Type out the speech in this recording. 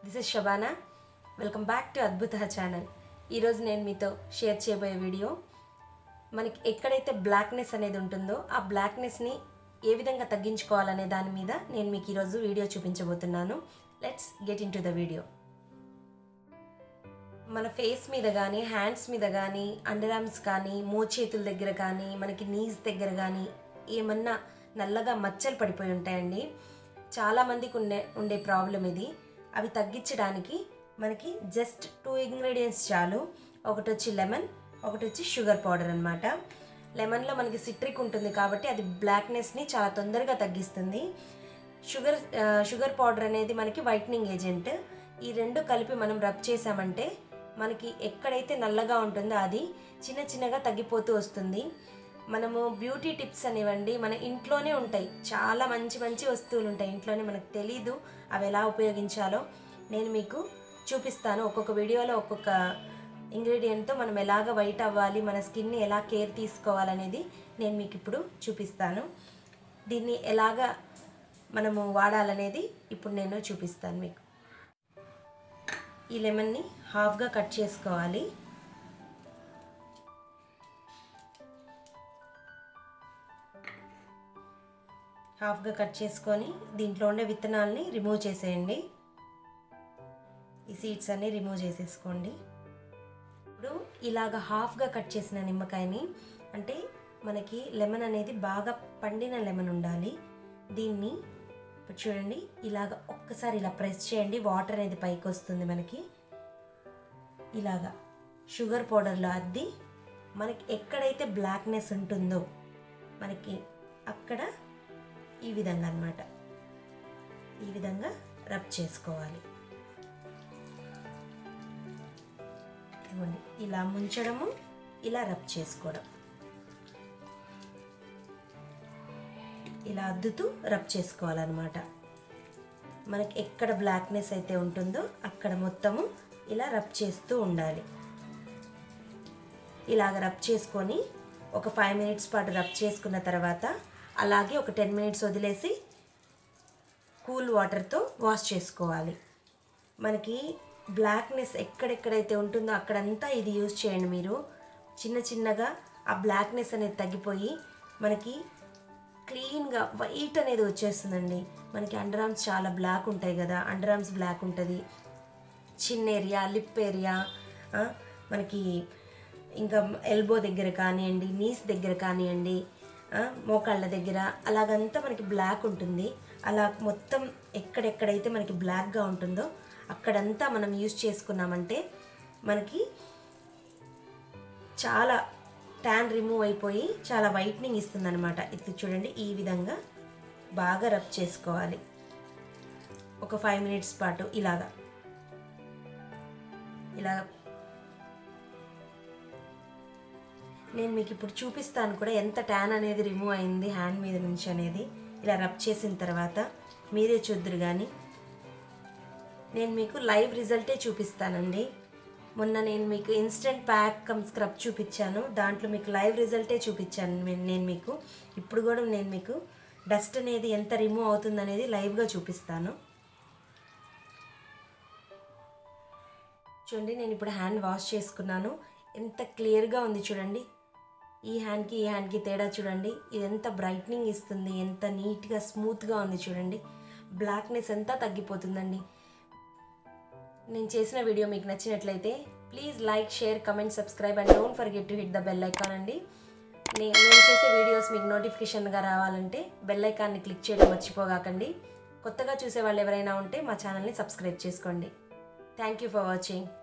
this is Shabana welcome back to Adbhuta channel ఈరోజు నేను మీతో షేర్ చేయబోయే వీడియో మనకి ఎక్కడైతే బ్లాక్నెస్ అనేది ఉంటుందో ఆ బ్లాక్నెస్ని ఏ విధంగా తగ్గించుకోవాలనే దాని మీద నేను మీకు ఈరోజు వీడియో చూపించబోతున్నాను let's get into the video మన ఫేస్ మీద కానీ హ్యాండ్స్ మీద కానీ అండర్ ఆర్మ్స్ కానీ మోచేతుల దగ్గర కానీ మనకి నీస్ దగ్గర కానీ ఏమన్నా నల్లగా మచ్చలు పడిపోయి ఉంటాయండి చాలామందికి ఉండే ఉండే ప్రాబ్లం ఇది అవి తగ్గించడానికి మనకి జస్ట్ టూ ఇంగ్రీడియంట్స్ చాలు ఒకటి వచ్చి లెమన్ ఒకటి వచ్చి షుగర్ పౌడర్ అనమాట లెమన్లో మనకి సిట్రిక్ ఉంటుంది కాబట్టి అది బ్లాక్నెస్ని చాలా తొందరగా తగ్గిస్తుంది షుగర్ ఆ, షుగర్ పౌడర్ అనేది మనకి వైట్నింగ్ ఏజెంట్ ఈ రెండు కలిపి మనం రబ్ చేసామంటే మనకి ఎక్కడైతే నల్లగా ఉంటుందో అది చిన్న చిన్నగా తగ్గిపోతూ వస్తుంది మనము బ్యూటీ టిప్స్ అనేవండి మన ఇంట్లోనే ఉంటాయి చాలా మంచి మంచి వస్తువులు ఉంటాయి ఇంట్లోనే మనకు తెలీదు అవి ఎలా ఉపయోగించాలో నేను మీకు చూపిస్తాను ఒక్కొక్క వీడియోలో ఒక్కొక్క ఇంగ్రీడియంట్తో మనం ఎలాగ వైట్ అవ్వాలి మన స్కిన్ని ఎలా కేర్ తీసుకోవాలనేది నేను మీకు ఇప్పుడు చూపిస్తాను దీన్ని ఎలాగ మనము వాడాలనేది ఇప్పుడు నేను చూపిస్తాను మీకు ఈ లెమన్ని హాఫ్గా కట్ చేసుకోవాలి హాఫ్గా కట్ చేసుకొని దీంట్లో ఉండే విత్తనాలని రిమూవ్ చేసేయండి ఈ సీడ్స్ అన్ని రిమూవ్ చేసేసుకోండి ఇప్పుడు ఇలాగ హాఫ్గా కట్ చేసిన నిమ్మకాయని అంటే మనకి లెమన్ అనేది బాగా పండిన లెమన్ ఉండాలి దీన్ని ఇప్పుడు చూడండి ఇలాగ ఒక్కసారి ఇలా ప్రెస్ చేయండి వాటర్ అనేది పైకి వస్తుంది మనకి ఇలాగా షుగర్ పౌడర్లో అద్ది మనకి ఎక్కడైతే బ్లాక్నెస్ ఉంటుందో మనకి అక్కడ ఈ విధంగా అన్నమాట ఈ విధంగా రబ్ చేసుకోవాలి ఇదిగోండి ఇలా ముంచడము ఇలా రబ్ చేసుకోవడం ఇలా అద్దుతూ రబ్ చేసుకోవాలన్నమాట మనకి ఎక్కడ బ్లాక్నెస్ అయితే ఉంటుందో అక్కడ మొత్తము ఇలా రబ్ చేస్తూ ఉండాలి ఇలాగ రబ్ చేసుకొని ఒక ఫైవ్ మినిట్స్ పాటు రబ్ చేసుకున్న తర్వాత అలాగే ఒక టెన్ మినిట్స్ వదిలేసి కూల్ వాటర్తో వాష్ చేసుకోవాలి మనకి బ్లాక్నెస్ ఎక్కడెక్కడైతే ఉంటుందో అక్కడంతా ఇది యూజ్ చేయండి మీరు చిన్న చిన్నగా ఆ బ్లాక్నెస్ అనేది తగ్గిపోయి మనకి క్లీన్గా వైట్ అనేది వచ్చేస్తుందండి మనకి అండర్ ఆర్మ్స్ చాలా బ్లాక్ ఉంటాయి కదా అండర్ ఆర్మ్స్ బ్లాక్ ఉంటుంది చిన్న ఏరియా లిప్ ఏరియా ఆ, మనకి ఇంకా ఎల్బో దగ్గర కానివ్వండి నీస్ దగ్గర కానివ్వండి ఆ, మోకాళ్ళ దగ్గర అలాగంతా మనకి బ్లాక్ ఉంటుంది అలా మొత్తం ఎక్కడెక్కడైతే మనకి బ్లాక్గా ఉంటుందో అక్కడంతా మనం యూజ్ చేసుకున్నామంటే మనకి చాలా ట్యాన్ రిమూవ్ అయిపోయి చాలా వైట్నింగ్ ఇస్తుంది అనమాట ఇది చూడండి ఈ విధంగా బాగా రబ్ చేసుకోవాలి ఒక ఫైవ్ మినిట్స్ పాటు ఇలాగా ఇలా నేను మీకు ఇప్పుడు చూపిస్తాను కూడా ఎంత ట్యాన్ అనేది రిమూవ్ అయింది హ్యాండ్ మీద నుంచి అనేది ఇలా రబ్ చేసిన తర్వాత మీరే చూద్దరు కానీ నేను మీకు లైవ్ రిజల్టే చూపిస్తానండి మొన్న నేను మీకు ఇన్స్టెంట్ ప్యాక్ కమ్ స్క్రబ్ చూపించాను దాంట్లో మీకు లైవ్ రిజల్టే చూపించాను నేను- నేను మీకు ఇప్పుడు కూడా నేను మీకు డస్ట్ అనేది ఎంత రిమూవ్ అవుతుందనేది లైవ్గా చూపిస్తాను చూడండి నేను ఇప్పుడు హ్యాండ్ వాష్ చేసుకున్నాను ఎంత క్లియర్గా ఉంది చూడండి ఈ హ్యాండ్కి ఈ హ్యాండ్కి తేడా చూడండి ఇది ఎంత బ్రైట్నింగ్ ఇస్తుంది ఎంత నీట్గా స్మూత్గా ఉంది చూడండి బ్లాక్నెస్ అంతా తగ్గిపోతుందండి నేను చేసిన వీడియో మీకు నచ్చినట్లయితే please like share comment subscribe and don't forget to hit the bell icon అండి నే- నేను చేసే వీడియోస్ మీకు నోటిఫికేషన్గా రావాలంటే బెల్ ఐకాన్ని క్లిక్ చేయడం మర్చిపోగాకండి కొత్తగా చూసే వాళ్ళు ఎవరైనా ఉంటే మా ఛానల్ని సబ్స్క్రైబ్ చేసుకోండి థ్యాంక్ యూ ఫర్ వాచింగ్